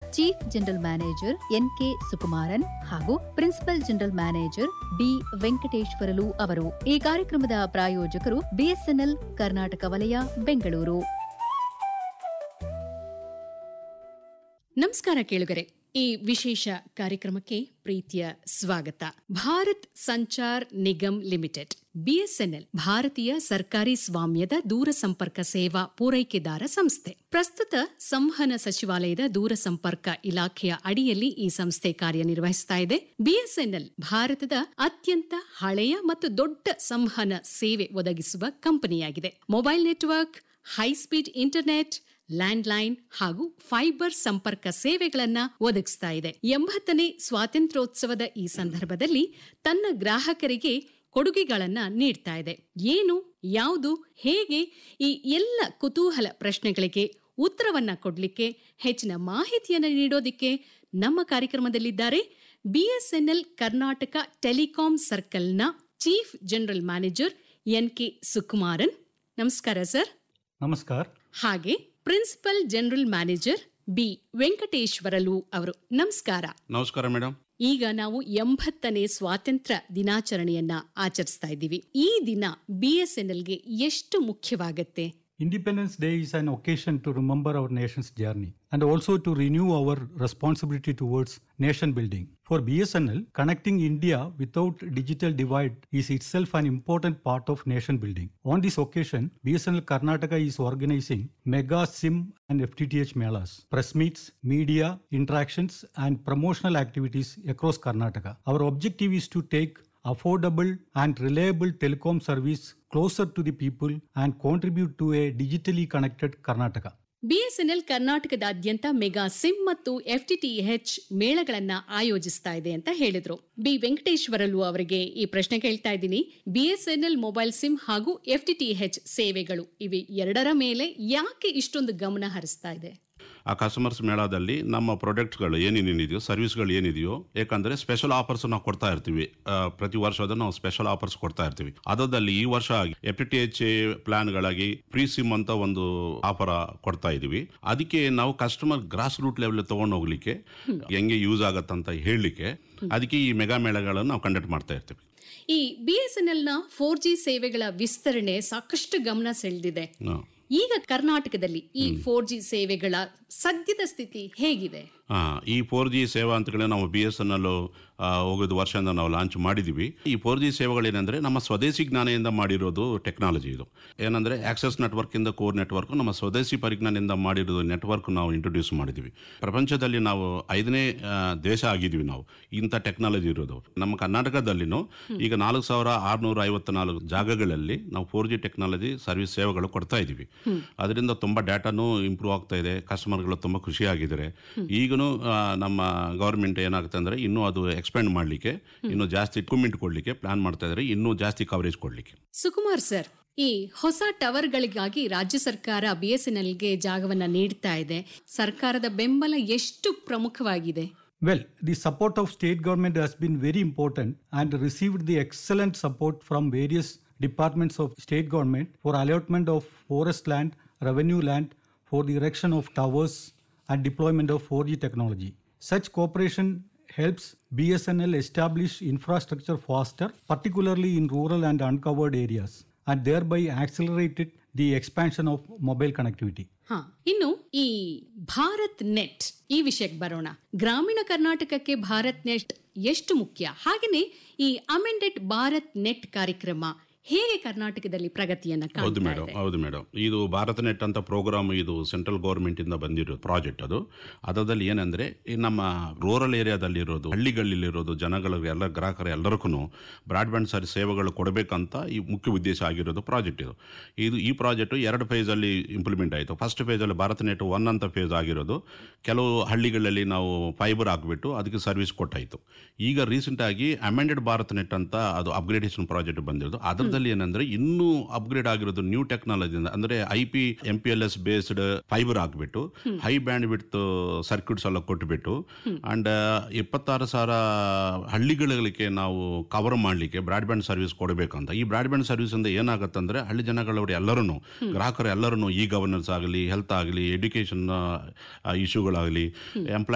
Chief general manager NK Sukumaran ಹಾಗೂ principal general manager B Venkateshwarlu ಅವರು ಈ ಕಾರ್ಯಕ್ರಮದ ಪ್ರಾಯೋಜಕರು ಬಿಎಸ್ಎನ್ಎಲ್ ಕರ್ನಾಟಕ ವಲಯ ಬೆಂಗಳೂರು ನಮಸ್ಕಾರ ಕೇಳುಗರೆ ಈ ವಿಶೇಷ ಕಾರ್ಯಕ್ರಮಕ್ಕೆ ಪ್ರೀತಿಯ ಸ್ವಾಗತ ಭಾರತ್ ಸಂಚಾರ್ ನಿಗಮ್ ಲಿಮಿಟೆಡ್ ಬಿಎಸ್ಎನ್ಎಲ್ ಭಾರತೀಯ ಸರ್ಕಾರಿ ಸ್ವಾಮ್ಯದ ದೂರ ಸಂಪರ್ಕ ಸೇವಾ ಪೂರೈಕೆದಾರ ಸಂಸ್ಥೆ ಪ್ರಸ್ತುತ ಸಂವಹನ ಸಚಿವಾಲಯದ ದೂರ ಸಂಪರ್ಕ ಇಲಾಖೆಯ ಅಡಿಯಲ್ಲಿ ಈ ಸಂಸ್ಥೆ ಕಾರ್ಯನಿರ್ವಹಿಸ್ತಾ ಇದೆ ಬಿಎಸ್ಎನ್ಎಲ್ ಭಾರತದ ಅತ್ಯಂತ ಹಳೆಯ ಮತ್ತು ದೊಡ್ಡ ಸಂವಹನ ಸೇವೆ ಒದಗಿಸುವ ಕಂಪನಿಯಾಗಿದೆ mobile network high speed internet landline ಹಾಗೂ ಫೈಬರ್ ಸಂಪರ್ಕ ಸೇವೆಗಳನ್ನ ಒದಗಿಸ್ತಾ ಇದೆ ಎಂಬತ್ತನೇ ಸ್ವಾತಂತ್ರ್ಯೋತ್ಸವದ ಈ ಸಂದರ್ಭದಲ್ಲಿ ತನ್ನ ಗ್ರಾಹಕರಿಗೆ ಕೊಡುಗೆಗಳನ್ನ ನೀಡ್ತಾ ಇದೆ ಏನು ಯಾವುದು ಹೇಗೆ ಈ ಎಲ್ಲ ಕುತೂಹಲ ಪ್ರಶ್ನೆಗಳಿಗೆ ಉತ್ತರವನ್ನ ಕೊಡ್ಲಿಕ್ಕೆ ಹೆಚ್ಚಿನ ಮಾಹಿತಿಯನ್ನ ನೀಡೋದಿಕ್ಕೆ ನಮ್ಮ ಕಾರ್ಯಕ್ರಮದಲ್ಲಿದ್ದಾರೆ ಬಿಎಸ್ಎನ್ಎಲ್ ಕರ್ನಾಟಕ ಟೆಲಿಕಾಂ ಸರ್ಕಲ್ನ chief general manager N K Sukumaran ನಮಸ್ಕಾರ ಸರ್ ನಮಸ್ಕಾರ ಹಾಗೆ principal general manager B Venkateshwarlu ಅವರು ನಮಸ್ಕಾರ ನಮಸ್ಕಾರ ಮೇಡಮ್ ಈಗ ನಾವು ಎಂಬತ್ತನೇ ಸ್ವಾತಂತ್ರ್ಯ ದಿನಾಚರಣೆಯನ್ನ ಆಚರಿಸ್ತಾ ಇದ್ದೀವಿ ಈ ದಿನ ಬಿಎಸ್ಎನ್ಎಲ್ಗೆ ಎಷ್ಟು ಮುಖ್ಯವಾಗತ್ತೆ Independence Day is an occasion to remember our nation's journey and also to renew our responsibility towards nation building. For BSNL, connecting India without digital divide is itself an important part of nation building. On this occasion, BSNL Karnataka is organizing mega SIM and FTTH melas, press meets, media interactions, and promotional activities across Karnataka. Our objective is to take affordable and reliable telecom service closer to the people and contribute to a digitally connected Karnataka. BSNL ಕರ್ನಾಟಕದಾದ್ಯಂತ mega SIM ಮತ್ತು FTTH ಮೇಳಗಳನ್ನ ಆಯೋಜಿಸ್ತಾ ಇದೆ ಅಂತ ಹೇಳಿದ್ರು B Venkateswarlu ಅವರಿಗೆ ಈ ಪ್ರಶ್ನೆ ಕೇಳ್ತಾ ಇದ್ದೀನಿ ಬಿಎಸ್ಎನ್ಎಲ್ ಮೊಬೈಲ್ ಸಿಮ್ ಹಾಗೂ ಎಫ್ಟಿಟಿಎಚ್ ಸೇವೆಗಳು ಇವೆ ಎರಡರ ಮೇಲೆ ಯಾಕೆ ಇಷ್ಟೊಂದು ಗಮನ ಹರಿಸ್ತಾ ಇದೆ ಆ ಕಸ್ಟಮರ್ಸ್ ಮೇಳದಲ್ಲಿ ನಮ್ಮ ಪ್ರಾಡಕ್ಟ್ಸ್ಗಳು ಏನೇನೇನಿದೆಯೋ ಸರ್ವಿಸ್ಗಳು ಏನಿದೆಯೋ ಯಾಕಂದ್ರೆ ಸ್ಪೆಷಲ್ ಆಫರ್ಸ್ ನಾವು ಕೊಡ್ತಾ ಇರ್ತೀವಿ ಆ, ಪ್ರತಿ ವರ್ಷದ ನಾವು ಸ್ಪೆಷಲ್ ಆಫರ್ಸ್ ಕೊಡ್ತಾ ಇರ್ತೀವಿ ಅದರಲ್ಲಿ ಈ ವರ್ಷ ಎಫ್ ಟಿ ಎಚ್ ಪ್ಲಾನ್ಗಳಾಗಿ ಪ್ರೀ ಸಿಮ್ ಅಂತ ಒಂದು ಆಫರ್ ಕೊಡ್ತಾ ಇದೀವಿ ಅದಕ್ಕೆ ನಾವು ಕಸ್ಟಮರ್ ಗ್ರಾಸ್ ರೂಟ್ ಲೆವೆಲ್ ತಗೊಂಡು ಹೋಗ್ಲಿಕ್ಕೆ ಹೆಂಗೆ ಯೂಸ್ ಆಗತ್ತಂತ ಹೇಳಲಿಕ್ಕೆ ಅದಕ್ಕೆ ಈ ಮೆಗಾ ಮೇಳಗಳನ್ನು ನಾವು ಕಂಡಕ್ಟ್ ಮಾಡ್ತಾ ಇರ್ತೀವಿ ಈ ಬಿಎಸ್ಎನ್ಎಲ್ ನ ಫೋರ್ ಜಿ ಸೇವೆಗಳ ವಿಸ್ತರಣೆ ಸಾಕಷ್ಟು ಗಮನ ಸೆಳೆದಿದೆ ಹಾ. ಈಗ ಕರ್ನಾಟಕದಲ್ಲಿ ಈ ಫೋರ್ ಜಿ ಸೇವೆಗಳ ಸದ್ಯದ ಸ್ಥಿತಿ ಹೇಗಿದೆ ಆ, ಈ ಫೋರ್ ಜಿ ಸೇವಾ ಅಂತೇಳಿ ನಾವು ಬಿ ಎಸ್ ಎನ್ ಎಲ್ ಹೋಗೋದು ವರ್ಷದಿಂದ ನಾವು ಲಾಂಚ್ ಮಾಡಿದ್ದೀವಿ ಈ ಫೋರ್ ಜಿ ಸೇವೆಗಳೇನೆಂದರೆ ನಮ್ಮ ಸ್ವದೇಶಿ ಜ್ಞಾನದಿಂದ ಮಾಡಿರೋದು ಟೆಕ್ನಾಲಜಿ ಇದು ಏನಂದರೆ ಆಕ್ಸೆಸ್ ನೆಟ್ವರ್ಕ್ ಇಂದ ಕೋರ್ ನೆಟ್ವರ್ಕ್ ನಮ್ಮ ಸ್ವದೇಶಿ ಪರಿಜ್ಞಾನದಿಂದ ಮಾಡಿರೋದು ನೆಟ್ವರ್ಕ್ ನಾವು ಇಂಟ್ರೊಡ್ಯೂಸ್ ಮಾಡಿದ್ದೀವಿ ಪ್ರಪಂಚದಲ್ಲಿ ನಾವು ಐದನೇ ಆ, ದೇಶ ಆಗಿದ್ದೀವಿ ನಾವು ಇಂಥ ಟೆಕ್ನಾಲಜಿ ಇರೋದು ನಮ್ಮ ಕರ್ನಾಟಕದಲ್ಲಿನೂ ಈಗ ನಾಲ್ಕು ಸಾವಿರ ಆರುನೂರ ಐವತ್ನಾಲ್ಕು ಜಾಗಗಳಲ್ಲಿ ನಾವು ಫೋರ್ ಜಿ ಟೆಕ್ನಾಲಜಿ ಸರ್ವಿಸ್ ಸೇವೆಗಳು ಕೊಡ್ತಾ ಇದ್ದೀವಿ ಅದರಿಂದ ತುಂಬ ಡಾಟಾನು ಇಂಪ್ರೂವ್ ಆಗ್ತಾ ಇದೆ ಕಸ್ಟಮರ್ಗಳು ತುಂಬ ಖುಷಿಯಾಗಿದ್ದಾರೆ ಈಗಲೂ ನಮ್ಮ ಗೌರ್ಮೆಂಟ್ ಏನಾಗುತ್ತೆ ಅಂದರೆ ಇನ್ನೂ ಅದು ಎಕ್ಸ್ಪೆಂಡ್ ಮಾಡಲಿಕ್ಕೆ ಇನ್ನೂ ಜಾಸ್ತಿ ಇಕ್ವಿಪ್ಮೆಂಟ್ ಕೊಡಲಿಕ್ಕೆ ಪ್ಲಾನ್ ಮಾಡ್ತಾ ಇದ್ದಾರೆ ಇನ್ನೂ ಜಾಸ್ತಿ ಕವರೇಜ್ ಕೊಡಲಿಕ್ಕೆ ಸುಕುಮಾರ್ ಸರ್ ಈ ಹೊಸ ಟವರ್ಗಳಿಗಾಗಿ ರಾಜ್ಯ ಸರ್ಕಾರ ಬಿಎಸ್ಎನ್ಎಲ್ಗೆ ಜಾಗವನ್ನ ನೀಡ್ತಾ ಇದೆ ಸರ್ಕಾರದ ಬೆಂಬಲ ಎಷ್ಟು ಪ್ರಮುಖವಾಗಿದೆ Well, the support of state government has been very important and received the excellent support from various departments of state government for allotment of forest land, revenue land, for the erection of towers and deployment of 4G technology. Such cooperation helps BSNL establish infrastructure faster, particularly in rural and uncovered areas, and thereby accelerated the expansion of mobile connectivity. ಹಾ ಇನ್ನು ಈ Bharat net ಈ ವಿಷಯಕ್ಕೆ ಬರೋಣ ಗ್ರಾಮೀಣ ಕರ್ನಾಟಕಕ್ಕೆ Bharat net ಎಷ್ಟು ಮುಖ್ಯ ಹಾಗೇನೆ ಈ ಅಮೆಂಡೆಡ್ ಭಾರತ್ ನೆಟ್ ಕಾರ್ಯಕ್ರಮ ಹೇಗೆ ಕರ್ನಾಟಕದಲ್ಲಿ ಪ್ರಗತಿಯನ್ನ ಹೌದು ಕಾಣ್ತಾ ಮೇಡಮ್ ಇದೆ ಹೌದು ಮೇಡಮ್ ಇದು ಭಾರತ ನೆಟ್ ಅಂತ ಪ್ರೋಗ್ರಾಮ್ ಇದು ಸೆಂಟ್ರಲ್ ಗೌರ್ಮೆಂಟ್ ಇಂದ ಬಂದಿರೋ ಪ್ರಾಜೆಕ್ಟ್ ಅದು ಅದರಲ್ಲಿ ಏನಂದ್ರೆ ಈ ನಮ್ಮ ರೂರಲ್ ಏರಿಯಾದಲ್ಲಿರೋದು ಹಳ್ಳಿಗಳಲ್ಲಿರೋದು ಜನಗಳಿಗೆ ಎಲ್ಲ ಗ್ರಾಹಕರು ಎಲ್ಲರಿಗೂ ಬ್ರಾಡ್ಬ್ಯಾಂಡ್ ಸರ್ ಸೇವೆಗಳು ಕೊಡಬೇಕಂತ ಈ ಮುಖ್ಯ ಉದ್ದೇಶ ಆಗಿರೋದು ಪ್ರಾಜೆಕ್ಟ್ ಇದು ಇದು ಈ ಪ್ರಾಜೆಕ್ಟ್ ಎರಡು ಫೇಸ್ ಅಲ್ಲಿ ಇಂಪ್ಲಿಮೆಂಟ್ ಆಯಿತು ಫಸ್ಟ್ ಫೇಸ್ ಅಲ್ಲಿ ಭಾರತ ನೆಟ್ ಒನ್ ಅಂತ ಫೇಸ್ ಆಗಿರೋದು ಕೆಲವು ಹಳ್ಳಿಗಳಲ್ಲಿ ನಾವು ಫೈಬರ್ ಹಾಕ್ಬಿಟ್ಟು ಅದಕ್ಕೆ ಸರ್ವಿಸ್ ಕೊಟ್ಟಾಯಿತು ಈಗ ರೀಸೆಂಟ್ ಆಗಿ ಅಮೆಂಡೆಡ್ ಭಾರತ್ ನೆಟ್ ಅಂತ ಅದು ಅಪ್ಗ್ರೇಡೇಷನ್ ಪ್ರಾಜೆಕ್ಟ್ ಬಂದಿರೋದು ಅದರದಲ್ಲಿ ಏನಂದ್ರೆ ಇನ್ನೂ ಅಪ್ಗ್ರೇಡ್ ಆಗಿರೋದು ನ್ಯೂ ಟೆಕ್ನಾಲಜಿಯಿಂದ ಅಂದ್ರೆ I P M P L S based fibre ಹಾಕ್ಬಿಟ್ಟು ಹೈ ಬ್ಯಾಂಡ್ ವಿಡ್ತ್ ಸರ್ಕ್ಯೂಟ್ಸ್ ಎಲ್ಲ ಕೊಟ್ಬಿಟ್ಟು ಅಂಡ್ ಇಪ್ಪತ್ತಾರು ಸಾವಿರ ಹಳ್ಳಿಗಳಿಗೆ ನಾವು ಕವರ್ ಮಾಡಲಿಕ್ಕೆ ಬ್ರಾಡ್ಬ್ಯಾಂಡ್ ಸರ್ವಿಸ್ ಕೊಡಬೇಕಂತ ಈ ಬ್ರಾಡ್ಬ್ಯಾಂಡ್ ಸರ್ವಿಸ್ ಇಂದ ಏನಾಗುತ್ತೆ ಅಂದ್ರೆ ಹಳ್ಳಿ ಜನಗಳವರು ಎಲ್ಲರೂ ಗ್ರಾಹಕರು ಎಲ್ಲರೂ ಇ ಗವರ್ನೆನ್ಸ್ ಆಗಲಿ ಹೆಲ್ತ್ ಆಗಲಿ ಎಡ್ಯುಕೇಶನ್ ಇಶ್ಯೂಗಳಾಗಲಿ ಎಂಪ್ಲಾಯ್